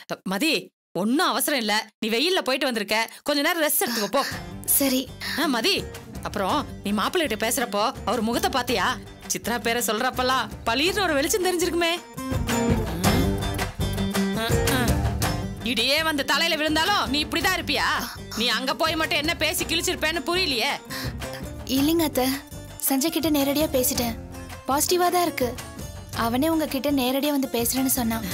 மதி ஒன்னும் அவசரம் இல்ல நீ வெயில்ல போயிட்டு வந்திருக்க கொஞ்ச நேரம் ரெஸ்ட் எடுத்துக்கோ போ சரி ஆ, மதி அப்புறம் நீ மாப்பிள்ளை கிட்ட பேசுறப்போ அவர் முகத்தை பாத்தியா சித்ரா பேரை சொல்றப்பெல்லாம் பளீர்னு ஒரு வெளிச்சம் தெரிஞ்சிருக்குமே ஆ, ஆ. இடியே வந்து தலையில விழுந்தாலும் நீ இப்படிதான் இருப்பியா நீ அங்க போய் மட்டும் என்ன பேசி கிழிச்சிருப்பேன்னு புரியலையே இல்லைங்க அத்தை சஞ்சய் கிட்ட நேரடியா பேசிட்டேன் பாசிட்டிவா தான் இருக்கு அவனே உங்ககிட்ட நேரடியா வந்து பேசுறேன்னு சொன்னான்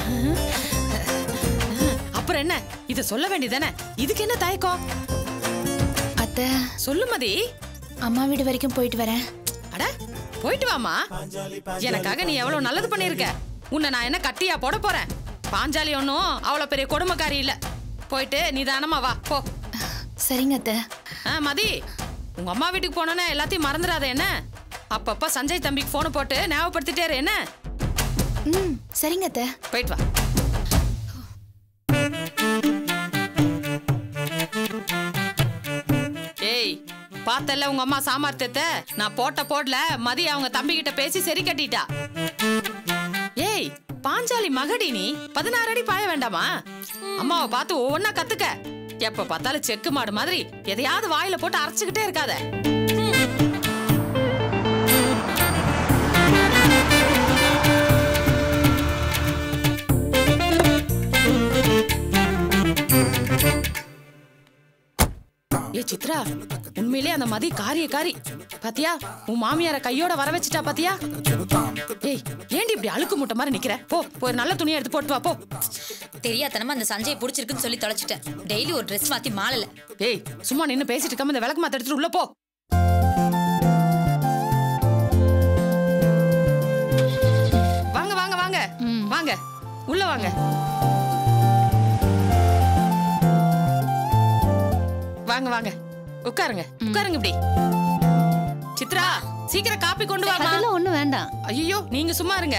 அப்புறம் என்ன இத சொல்ல வேண்டியதானே இதுக்கு என்ன தயக்கம் அத்தை சொல்லு மதி அம்மா வீடு வரைக்கும் போயிட்டு வரேன் அட போயிட்டு வாமா எனக்காக நீ எவ்வளவு நல்லது பண்ணிருக்க உன்னை நான் என்ன கட்டியா போட போறேன் பாஞ்சாலி ஒன்றும் அவ்வளவு பெரிய கொடுமைக்காரி இல்ல போயிட்டு நிதானமா வா போ சரிங்க அத்தை ஆ, மதி உங்க அம்மா வீட்டுக்கு போனோன்னே எல்லாத்தையும் மறந்துடாத என்ன அப்பப்ப சஞ்சய் தம்பிக்கு போனை போட்டு ஞாபகப்படுத்திட்டே இரு, என்ன ம் சரிங்க அத்தை போயிட்டு வா ஏய் பார்த்தல உங்க அம்மா சாமர்த்தியத்தை நான் போட்ட போடல மதி அவங்க தம்பி கிட்ட பேசி சரி கட்டிட்டா ஏய் பாஞ்சாலி மகடி நீ பதினாறு அடி பாய வேண்டாமா அம்மாவை பார்த்து ஒவ்வொன்னா கத்துக்க எப்ப பார்த்தாலும் செக்கு மாடு மாதிரி எதையாவது வாயில போட்டு அரைச்சுக்கிட்டே இருக்காத ஏ சித்ரா உண்மையிலே அந்த மதி காரியக்காரி பாத்தியா உன் மாமியார கையோட வர வச்சுட்டா பாத்தியா ஏய் ஏண்டி இப்படி அழுக்கு மூட்டை மாதிரி நிக்கிற போ போய் ஒரு நல்ல துணியை எடுத்து போட்டு வா போ தெரியாதனமா அந்த சஞ்சய் பிடிச்சிருக்குன்னு சொல்லி தொலைச்சிட்டேன் டெய்லி ஒரு ட்ரெஸ் மாத்தி மாறல ஏய் சும்மா நின்னு பேசிட்டு இருக்காம இந்த விளக்கு மாத்த எடுத்துட்டு உள்ள போ வாங்க வாங்க வாங்க வாங்க உள்ள வாங்க வாங்க வாங்க உட்காருங்க உட்காருங்க இப்படி சித்ரா சீக்கிரம் காப்பி கொண்டு வாமா அதெல்லாம் ஒண்ணும் வேண்டாம் ஐயோ நீங்க சும்மா இருங்க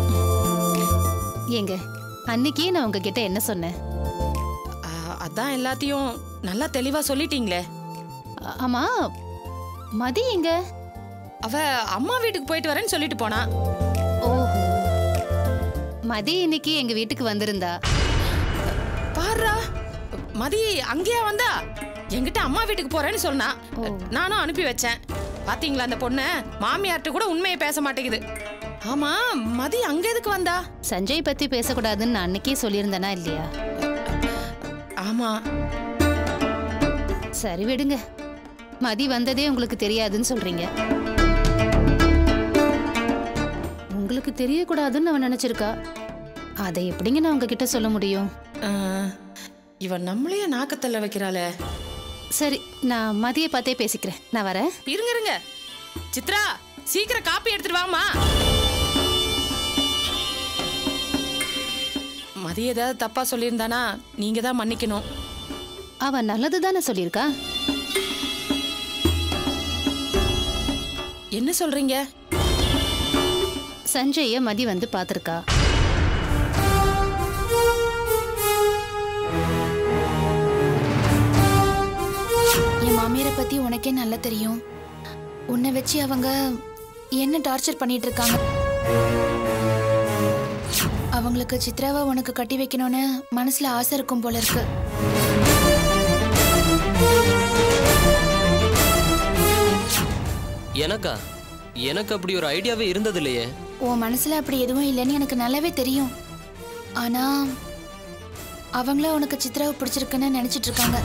ஏங்க அன்னைக்கே நான் உங்ககிட்ட என்ன சொன்னேன் ஆ, அதான் எல்லாத்தையும் நல்லா தெளிவா சொல்லிட்டீங்களே ஆ- ஆமா மதி எங்க அவ அம்மா வீட்டுக்கு போயிட்டு வரேன்னு சொல்லிட்டு போனா ஓஹோ மதி இன்னைக்கு எங்க வீட்டுக்கு வந்திருந்தா பாருடா மதி அங்கேயா வந்தா என்கிட்ட அம்மா வீட்டுக்கு போறேன்னு சொன்னா நானும் அனுப்பி வச்சேன் பாத்தீங்களா அந்த பொண்ணு மாமியார்ட்ட கூட உண்மையை பேச மாட்டேங்குது ஆமா மதி அங்க எதுக்கு வந்தா சஞ்சய் பத்தி பேசக்கூடாதுன்னு நான் அன்னைக்கே சொல்லியிருந்தேனா இல்லையா ஆமா சரி விடுங்க மதி வந்ததே உங்களுக்கு தெரியாதுன்னு சொல்றீங்க உங்களுக்கு தெரியக்கூடாதுன்னு அவன் நினைச்சிருக்கா அதை எப்படிங்க நான் உங்ககிட்ட சொல்ல முடியும் ஆ, இவன் நம்மளையே நாக்கத்தள்ள வைக்கிறாளே சரி நான் மதியை பார்த்தே பேசிக்கிறேன் நான் வரேன் இருங்க இருங்க சித்ரா சீக்கிரம் காப்பி எடுத்துட்டு வாமா மதி ஏதாவது தப்பா சொல்லியிருந்தானா நீங்க தான் மன்னிக்கணும் அவன் நல்லது தானே சொல்லியிருக்கா என்ன சொல்றீங்க சஞ்சய மதி வந்து பார்த்திருக்கா என் மாமியாரை பத்தி உனக்கே நல்லா தெரியும் உன்னை வச்சு அவங்க என்ன டார்ச்சர் பண்ணிட்டு இருக்காங்க அவங்களுக்கு சித்ராவை உனக்கு கட்டி வைக்கணும்னு மனசுல ஆசை இருக்கும் போல இருக்கு எனக்கா எனக்கு அப்படி ஒரு ஐடியாவே இருந்தது இல்லையே உன் மனசுல அப்படி எதுவும் இல்லைன்னு எனக்கு நல்லாவே தெரியும் ஆனா அவங்கள உனக்கு சித்ராவை பிடிச்சிருக்குன்னு நினைச்சிட்டு இருக்காங்க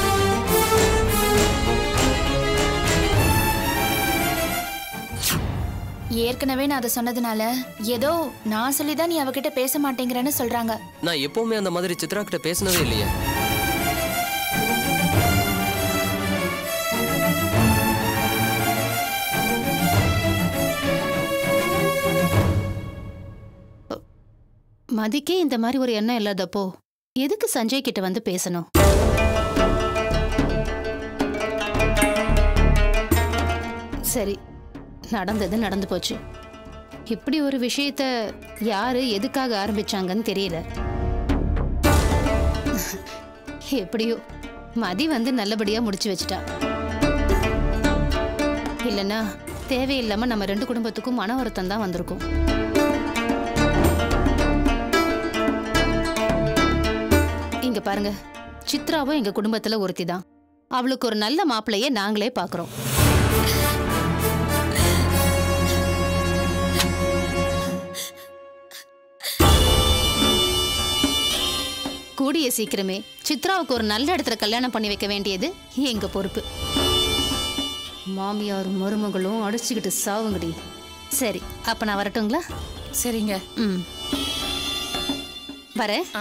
ஏற்கனவே நான் அதை சொன்னதுனால ஏதோ நான் சொல்லிதான் நீ அவகிட்ட பேச மாட்டேங்கிறேன்னு சொல்றாங்க நான் எப்பவுமே அந்த மாதிரி சித்ரா கிட்ட பேசினதே இல்லையே மதிக்கே இந்த மாதிரி ஒரு எண்ணம் இல்லாதப்போ எதுக்கு சஞ்சய் கிட்ட வந்து பேசணும் சரி நடந்தது நடந்து போச்சு இப்படி ஒரு விஷயத்த யாரு எதுக்காக ஆரம்பிச்சாங்கன்னு தெரியல எப்படியோ மதி வந்து நல்லபடியா முடிச்சு வச்சுட்டா இல்லைன்னா தேவையில்லாம நம்ம ரெண்டு குடும்பத்துக்கும் மன வருத்தம் தான் வந்திருக்கும் இங்க பாருங்க சித்ராவும் எங்க குடும்பத்துல ஒருத்தி தான் அவளுக்கு ஒரு நல்ல மாப்பிள்ளையே நாங்களே பாக்குறோம் கூடிய சீக்கிரமே சித்ராவுக்கு ஒரு நல்ல இடத்துல கல்யாணம் பண்ணி வைக்க வேண்டியது எங்க பொறுப்பு மாமியாரும் மருமகளும் அடிச்சுக்கிட்டு சாவுங்கடி சரி அப்ப நான் வரட்டுங்களா சரிங்க ம் வரேன் ஆ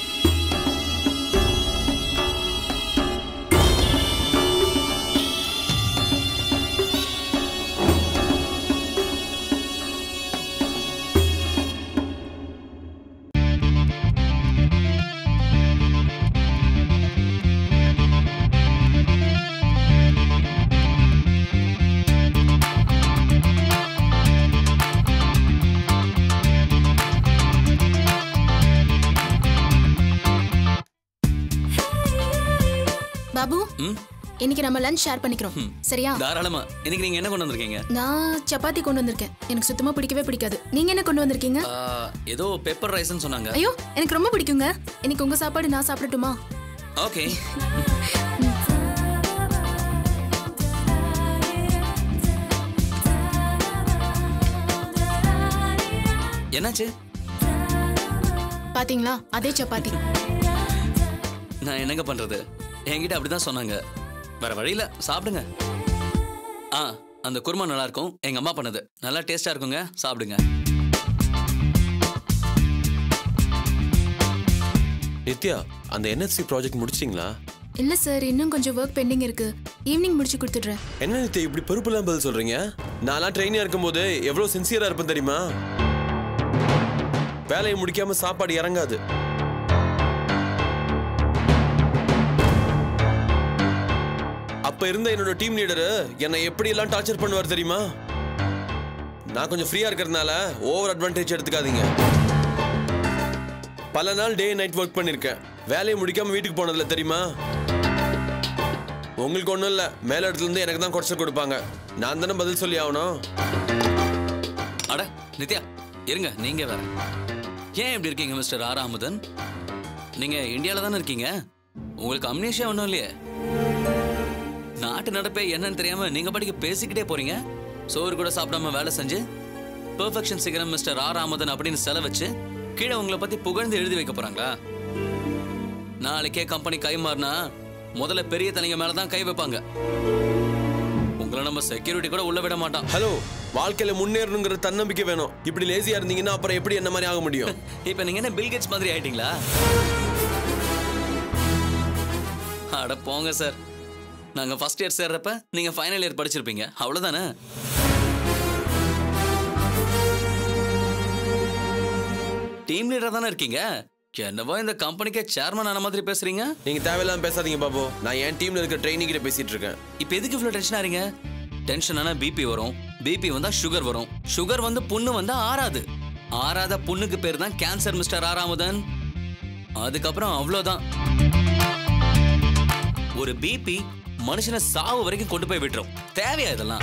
பாபு ம் இன்னைக்கு நம்ம லஞ்ச் ஷேர் பண்ணிக்கிறோம் சரியா தாராளமா இன்னைக்கு நீங்க என்ன கொண்டு வந்திருக்கீங்க நான் சப்பாத்தி கொண்டு வந்திருக்கேன் எனக்கு சுத்தமா பிடிக்கவே பிடிக்காது நீங்க என்ன கொண்டு வந்திருக்கீங்க ஆ, ஏதோ பெப்பர் ரைஸ்னு சொன்னாங்க ஐயோ எனக்கு ரொம்ப பிடிக்குங்க இன்னைக்கு உங்க சாப்பாடு நான் சாப்பிடட்டுமா ஓகே என்னாச்சு பாத்தீங்களா அதே சப்பாத்தி நான் என்னங்க பண்றது என்கிட்ட அப்படிதான் சொன்னாங்க வேற வழியில சாப்பிடுங்க ஆ அந்த குருமா நல்லா இருக்கும் எங்க அம்மா பண்ணது நல்லா டேஸ்டா இருக்குங்க சாப்பிடுங்க நித்யா அந்த என்எஃப்சி ப்ராஜெக்ட் முடிச்சிங்களா இல்ல சார் இன்னும் கொஞ்சம் ஒர்க் பெண்டிங் இருக்கு ஈவினிங் முடிச்சு கொடுத்துடுறேன் என்ன நித்யா இப்படி பொறுப்பெல்லாம் பதில் சொல்றீங்க நான்லாம் ட்ரெயினியா இருக்கும்போது எவ்வளவு சின்சியரா இருப்பேன் தெரியுமா வேலையை முடிக்காம சாப்பாடு இறங்காது அப்ப இருந்த என்னோட டீம் லீடரு என்னை எப்படி எல்லாம் டார்ச்சர் பண்ணுவார் தெரியுமா நான் கொஞ்சம் ஃப்ரீயா இருக்கிறதுனால ஓவர் அட்வான்டேஜ் எடுத்துக்காதீங்க பல நாள் டே நைட் ஒர்க் பண்ணிருக்கேன் வேலையை முடிக்காம வீட்டுக்கு போனதில்ல தெரியுமா உங்களுக்கு ஒன்றும் இல்லை மேல இடத்துல இருந்து எனக்கு தான் குறைச்சல் கொடுப்பாங்க நான் தானே பதில் சொல்லி ஆகணும் அட நித்யா இருங்க நீங்க வேற ஏன் இப்படி இருக்கீங்க மிஸ்டர் ஆர் அமுதன் நீங்க இந்தியால தானே இருக்கீங்க உங்களுக்கு அம்னேஷியா ஒன்றும் இல்லையே நாட்டு நடப்பே என்னன்னு தெரியாம நீங்க படிக்க பேசிக்கிட்டே போறீங்க சோறு கூட சாப்பிடாம வேலை செஞ்சு பெர்ஃபெக்ஷன் சிகரம் மிஸ்டர் ஆர் அமுதன் அப்படின்னு செல வச்சு கீழே உங்களை பத்தி புகழ்ந்து எழுதி வைக்க போறாங்களா நாளைக்கே கம்பெனி கை மாறினா முதல்ல பெரிய தலைங்க மேல தான் கை வைப்பாங்க உங்களை நம்ம செக்யூரிட்டி கூட உள்ள விட மாட்டான் ஹலோ வாழ்க்கையில முன்னேறணுங்கிற தன்னம்பிக்கை வேணும் இப்படி லேசியா இருந்தீங்கன்னா அப்புறம் எப்படி என்ன மாதிரி ஆக முடியும் இப்ப நீங்க என்ன பில் கேட்ஸ் மாதிரி ஆயிட்டீங்களா அட போங்க சார் நாங்க ஃபர்ஸ்ட் இயர் சேர்றப்ப நீங்க ஃபைனல் இயர் படிச்சிருப்பீங்க அவ்வளவுதானே டீம் லீடர் தானே இருக்கீங்க என்னவோ இந்த கம்பெனிக்கே சேர்மன் ஆன மாதிரி பேசுறீங்க நீங்க தேவையில்லாம பேசாதீங்க பாபு நான் என் டீம்ல இருக்கிற ட்ரைனிங் கிட்ட பேசிட்டு இருக்கேன் இப்போ எதுக்கு இவ்வளோ டென்ஷன் ஆறீங்க டென்ஷன் ஆனா பிபி வரும் பிபி வந்தா சுகர் வரும் சுகர் வந்து புண்ணு வந்தா ஆறாது ஆறாத புண்ணுக்கு பேர் தான் கேன்சர் மிஸ்டர் ஆறாமுதன் அதுக்கப்புறம் அவ்வளோதான் ஒரு பிபி மனுஷனை சாவு வரைக்கும் கொண்டு போய் விட்டுரும் தேவையா இதெல்லாம்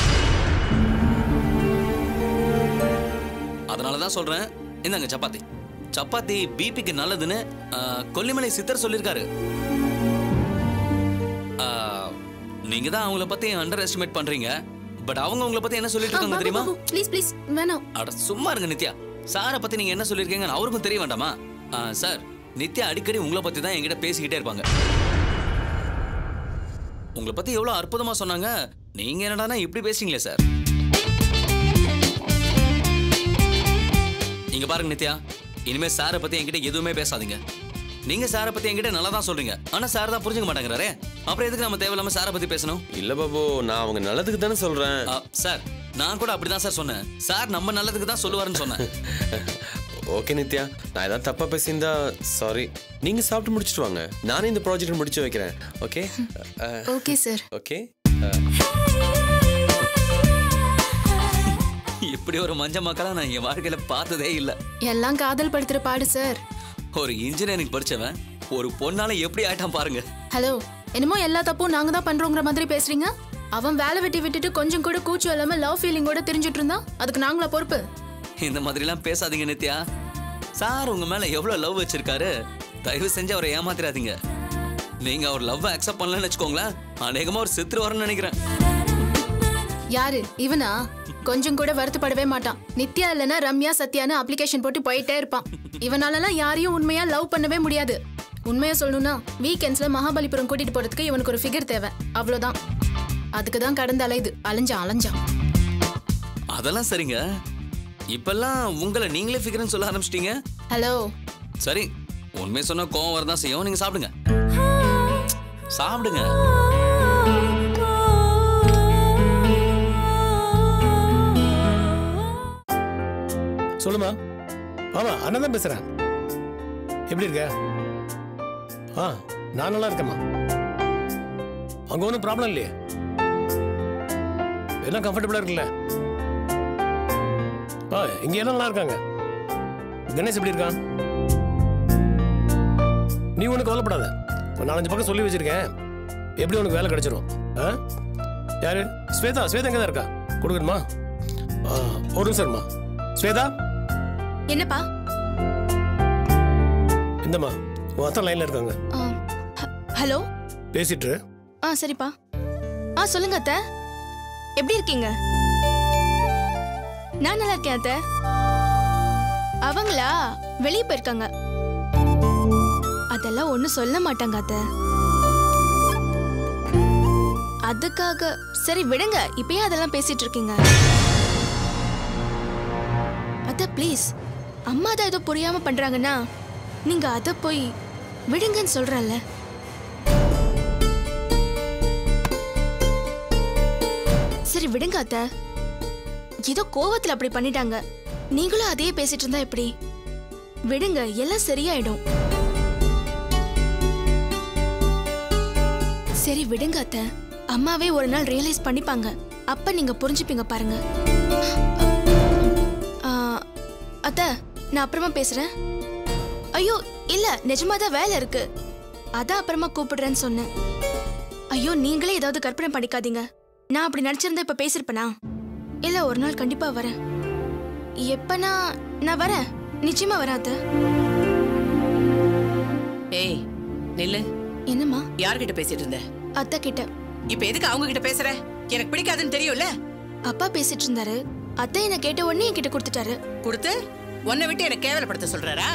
அதனால தான் சொல்றேன் இந்தாங்க சப்பாத்தி சப்பாத்தி பிபிக்கு நல்லதுன்னு ஆ, கொல்லிமலை சித்தர் சொல்லியிருக்காரு ஆ, நீங்க தான் அவங்கள பத்தி அண்டர் எஸ்டிமேட் பண்றீங்க பட் அவங்க உங்களை பத்தி என்ன சொல்லிட்டு இருக்காங்க தெரியுமா ப்ளீஸ் ப்ளீஸ் வேணாம் அட சும்மா இருங்க நித்யா சாரை பத்தி நீங்க என்ன சொல்லிருக்கீங்கன்னு அவருக்கும் தெரிய வேண்டாமா ஆ, சார் நித்யா அடிக்கடி உங்களை பத்தி தான் என்கிட்ட பேசிக்கிட்டே இருப்பாங்க உங்களை பத்தி எவ்வளவு அற்புதமா சொன்னாங்க நீங்க என்னடானா இப்படி பேசுறீங்களே சார் இங்க பாருங்க நித்யா இனிமே சாரை பத்தி என்கிட்ட எதுவுமே பேசாதீங்க நீங்க சாரை பத்தி என்கிட்ட நல்லா தான் சொல்றீங்க ஆனா சார் தான் புரிஞ்சுக்க மாட்டேங்கிறாரே அப்புறம் எதுக்கு நம்ம தேவையில்லாம சாரை பத்தி பேசணும் இல்ல பாபு நான் அவங்க நல்லதுக்கு தானே சொல்றேன் ஆ, சார் நான் கூட அப்படிதான் சார் சொன்னேன் சார் நம்ம நல்லதுக்கு தான் சொல்லுவாருன்னு சொன்னேன் ஓகே நித்யா நான் ஏதாவது தப்பா பேசியிருந்தா சாரி நீங்க சாப்பிட்டு முடிச்சிட்டு வாங்க நானே இந்த ப்ராஜெக்ட் முடிச்சு வைக்கிறேன் ஓகே ஓகே சார் ஓகே இப்படி ஒரு மஞ்ச மக்களா நான் என் வாழ்க்கையில பார்த்ததே இல்ல எல்லாம் காதல் படுத்துற பாடு சார் ஒரு இன்ஜினியரிங் படிச்சவன் ஒரு பொண்ணால எப்படி ஆயிட்டான் பாருங்க ஹலோ என்னமோ எல்லா தப்பும் நாங்க தான் பண்றோங்கிற மாதிரி பேசுறீங்க அவன் வேலை வெட்டி விட்டுட்டு கொஞ்சம் கூட கூச்சம் இல்லாம லவ் ஃபீலிங்கோட தெரிஞ்சிட்டு இருந்தான் அதுக்கு நாங்களா பொறுப்பு இந்த மாதிரிலாம் பேசாதீங்க நித்யா சார் உங்க மேல எவ்வளவு லவ் வச்சிருக்காரு தயவு செஞ்சு அவரை ஏமாத்திராதீங்க நீங்க அவர் லவ் அக்செப்ட் பண்ணலன்னு வச்சுக்கோங்களேன் அநேகமா அவர் செத்துரு வரேன்னு நினைக்கிறேன் யாரு இவனா கொஞ்சம் கூட வருத்தப்படவே மாட்டான் நித்யா இல்லனா ரம்யா சத்யான்னு அப்ளிகேஷன் போட்டு போயிட்டே இருப்பான் இவனாலலாம் யாரையும் உண்மையா லவ் பண்ணவே முடியாது உண்மையா சொல்லணும்னா வீக்கெண்ட்ஸ்ல மகாபலிபுரம் கூட்டிட்டு போறதுக்கு இவனுக்கு ஒரு ஃபிகர் தேவை அவ்வளவுதான் அதுக்கு தான் கடந்து அலையுது அலைஞ்சான் அலைஞ்சான் அதெல்லாம் சரிங்க இப்பெல்லாம் உங்களை நீங்களே ஃபிகர்னு சொல்ல ஆரம்பிச்சிட்டீங்க ஹலோ சரி உண்மையை சொன்னா கோவம் வரதான் செய்யும் நீங்க சாப்பிடுங்க சாப்பிடுங்க சொல்லுமா ஆமா அண்ணன் தான் பேசுறேன் எப்படி இருக்க ஆ நான் நல்லா இருக்கேம்மா அங்க ஒன்றும் ப்ராப்ளம் இல்லையே எல்லாம் கம்ஃபர்டபுளா இருக்குல்ல ஆ இங்க எல்லாம் நல்லா இருக்காங்க கணேஷ் எப்படி இருக்கான் நீ ஒன்றும் கவலைப்படாத ஒரு நாலஞ்சு பக்கம் சொல்லி வச்சிருக்கேன் எப்படி உனக்கு வேலை கிடைச்சிரும் ஆ யாரு ஸ்வேதா ஸ்வேதா எங்கே தான் இருக்கா கொடுக்கணுமா ஆ, ஒரு நிமிஷம் இருமா ஸ்வேதா என்னப்பா இந்தம்மா உன் அத்தன் லைன்ல இருக்காங்க ஹலோ பேசிட்டு இரு. ஆ சரிப்பா ஆ சொல்லுங்க அத்தை எப்படி இருக்கீங்க நான் நல்லா இருக்கேன் அத்தை அவங்களா வெளியே போயிருக்காங்க அதெல்லாம் ஒன்றும் சொல்ல மாட்டாங்க அத்தை அதுக்காக சரி விடுங்க இப்பயே அதெல்லாம் பேசிட்டு இருக்கீங்க அத்தை ப்ளீஸ் அம்மா தான் ஏதோ புரியாம பண்றாங்கன்னா நீங்க அதை போய் விடுங்கன்னு சொல்றேன்ல சரி விடுங்க அத்த ஏதோ கோவத்துல அப்படி பண்ணிட்டாங்க நீங்களும் அதையே பேசிட்டு இருந்தா எப்படி விடுங்க எல்லாம் சரியாயிடும் சரி விடுங்க அத்த அம்மாவே ஒரு நாள் ரியலைஸ் பண்ணிப்பாங்க அப்ப நீங்க புரிஞ்சுப்பீங்க பாருங்க ஆ, அத்த நான் அப்புறமா பேசுறேன் ஐயோ இல்ல நிஜமா தான் வேலை இருக்கு அதான் அப்புறமா கூப்பிடுறேன்னு சொன்னேன் ஐயோ நீங்களே ஏதாவது கற்பனை பண்ணிக்காதீங்க நான் அப்படி நினைச்சிருந்தா இப்ப பேசிருப்பேனா இல்ல ஒரு நாள் கண்டிப்பா வரேன் எப்பனா நான் வரேன் நிச்சயமா வரேன் அத்தை ஏய் நில்லு என்னம்மா யார்கிட்ட பேசிட்டு இருந்த அத்தை கிட்ட இப்ப எதுக்கு அவங்க கிட்ட பேசுற எனக்கு பிடிக்காதுன்னு தெரியும்ல அப்பா பேசிட்டு இருந்தாரு அத்தை என்ன கேட்ட உடனே என்கிட்ட கொடுத்துட்டாரு கொடுத்து உன்னை விட்டு எனக்கு கேவலப்படுத்த சொல்றாரா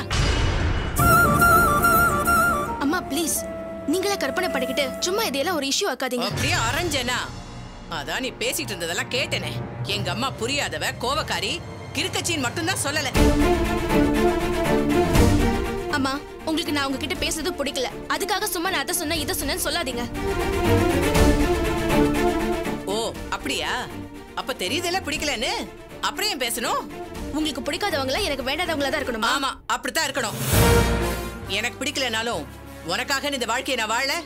அம்மா ப்ளீஸ் நீங்களே கற்பனை பண்ணிக்கிட்டு சும்மா இதையெல்லாம் ஒரு இஷ்யூ ஆக்காதீங்க அப்படியே அரைஞ்சேனா அதான் நீ பேசிட்டு இருந்ததெல்லாம் கேட்டேனே எங்க அம்மா புரியாதவ கோவக்காரி கிறுக்கச்சின்னு மட்டும்தான் சொல்லல அம்மா உங்களுக்கு நான் உங்ககிட்ட பேசுறது பிடிக்கல அதுக்காக சும்மா நான் அதை சொன்னேன் இதை சொன்னேன்னு சொல்லாதீங்க ஓ அப்படியா அப்ப தெரியுதுல பிடிக்கலன்னு அப்புறம் ஏன் பேசணும் உங்களுக்கு பிடிக்காதவங்கள எனக்கு வேண்டாதவங்களா தான் இருக்கணுமா ஆமா அப்படித்தான் இருக்கணும் எனக்கு பிடிக்கலனாலும் உனக்காக இந்த வாழ்க்கையை நான் வாழல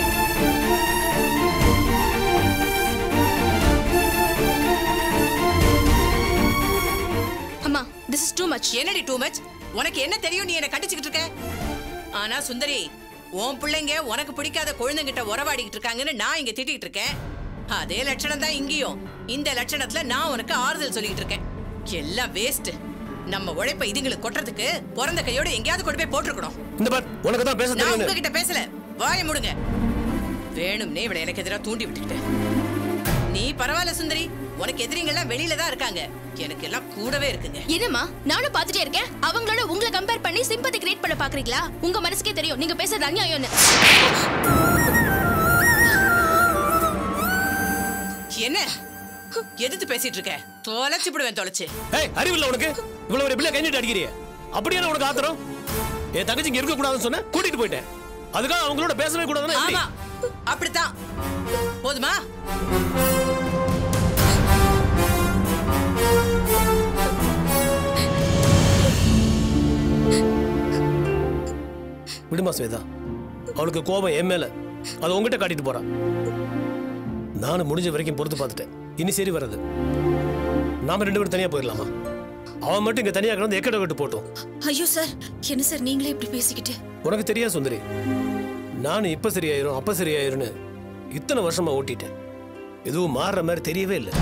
அம்மா திஸ் இஸ் டூ மச் என்னடி டூ மச் உனக்கு என்ன தெரியும் நீ என்ன கண்டிச்சுக்கிட்டு இருக்க ஆனா சுந்தரி உன் பிள்ளைங்க உனக்கு பிடிக்காத குழந்தைங்கிட்ட உறவாடிக்கிட்டு இருக்காங்கன்னு நான் இங்க திட்டிட்டு இருக்கேன் அதே லட்சணம் தான் இங்கேயும் இந்த லட்சணத்துல நான் உனக்கு ஆறுதல் சொல்லிட்டு இருக்கேன் எல்லாம் வேஸ்ட் நம்ம உழைப்ப இதுங்களுக்கு கொட்டுறதுக்கு பிறந்த கையோட எங்கேயாவது கொண்டு போய் போட்டிருக்கணும் இந்த பார் உனக்கு தான் பேச நான் தெரியும் உங்ககிட்ட பேசல வாய முடுங்க வேணும்னே இவளை எனக்கு எதிராக தூண்டி விட்டுக்கிட்டேன் நீ பரவாயில்ல சுந்தரி உனக்கு எதிரிங்கெல்லாம் வெளியில தான் இருக்காங்க எனக்கு எல்லாம் கூடவே இருக்குங்க என்னம்மா நானும் பாத்துட்டே இருக்கேன் அவங்களோட உங்களை கம்பேர் பண்ணி சிம்பத்தி கிரியேட் பண்ண பாக்குறீங்களா உங்க மனசுக்கே தெரியும் நீங்க பேசுறது அநியாயம்னு என்ன எதிர்த்து பேசிட்டு இருக்க தொலைச்சு விடுவேன் தொலைச்சு ஏய் அறிவில்ல உனக்கு இவ்வளவு ஒரு பிள்ளை கைஞ்சிட்டு அடிக்கிறிய அப்படியே உனக்கு ஆத்திரம் என் தங்கச்சி இங்க இருக்க கூடாதுன்னு சொன்ன கூட்டிட்டு போயிட்டேன் அதுக்காக அவங்களோட பேசவே கூடாதுன்னு எப்படி? ஆமா அப்படித்தான் போதுமா விடுமா ஸ்வேதா அவளுக்கு கோபம் என் மேல அதை உங்ககிட்ட காட்டிட்டு போறான் நானும் முடிஞ்ச வரைக்கும் பொறுத்து பார்த்துட்டேன் இனி சரி வராது நாம ரெண்டு பேரும் தனியா போயிடலாமா அவன் மட்டும் இங்க தனியா கிடந்து எக்கட விட்டு போட்டோம் ஐயோ சார் என்ன சார் நீங்களே இப்படி பேசிக்கிட்டு உனக்கு தெரியா சுந்தரி நானும் இப்ப சரியாயிரும் அப்ப சரியாயிரும்னு இத்தனை வருஷமா ஓட்டிட்டேன் எதுவும் மாறுற மாதிரி தெரியவே இல்லை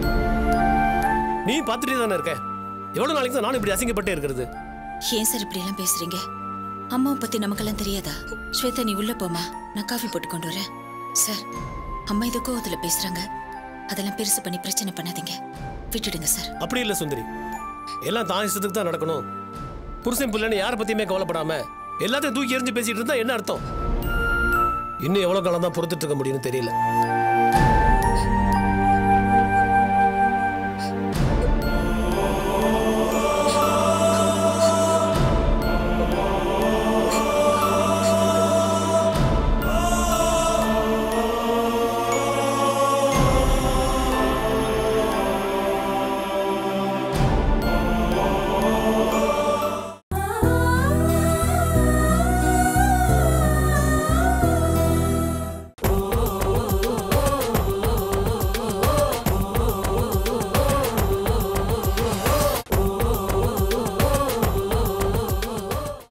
நீ பார்த்துட்டே தானே இருக்க எவ்வளவு நாளைக்கு தான் நானும் இப்படி அசிங்கப்பட்டே இருக்கிறது ஏன் சார் இப்படி எல்லாம் பேசுறீங்க அம்மாவை பத்தி நமக்கெல்லாம் தெரியாதா ஸ்வேதா நீ உள்ள போமா நான் காஃபி போட்டு கொண்டு வரேன் சார் அம்மா ஏதோ கோவத்துல பேசுறாங்க அதெல்லாம் பெருசு பண்ணி பிரச்சனை பண்ணாதீங்க விட்டுடுங்க சார் அப்படி இல்லை சுந்தரி எல்லாம் தான் இஷ்டத்துக்கு தான் நடக்கணும் புருஷன் பிள்ளைன்னு யாரை பத்தியுமே கவலைப்படாம எல்லாத்தையும் தூக்கி எறிஞ்சு பேசிட்டு இருந்தா என்ன அர்த்தம் இன்னும் எவ்வளவு காலம் தான் பொறுத்துட்டு இருக்க முடியும்னு தெரியல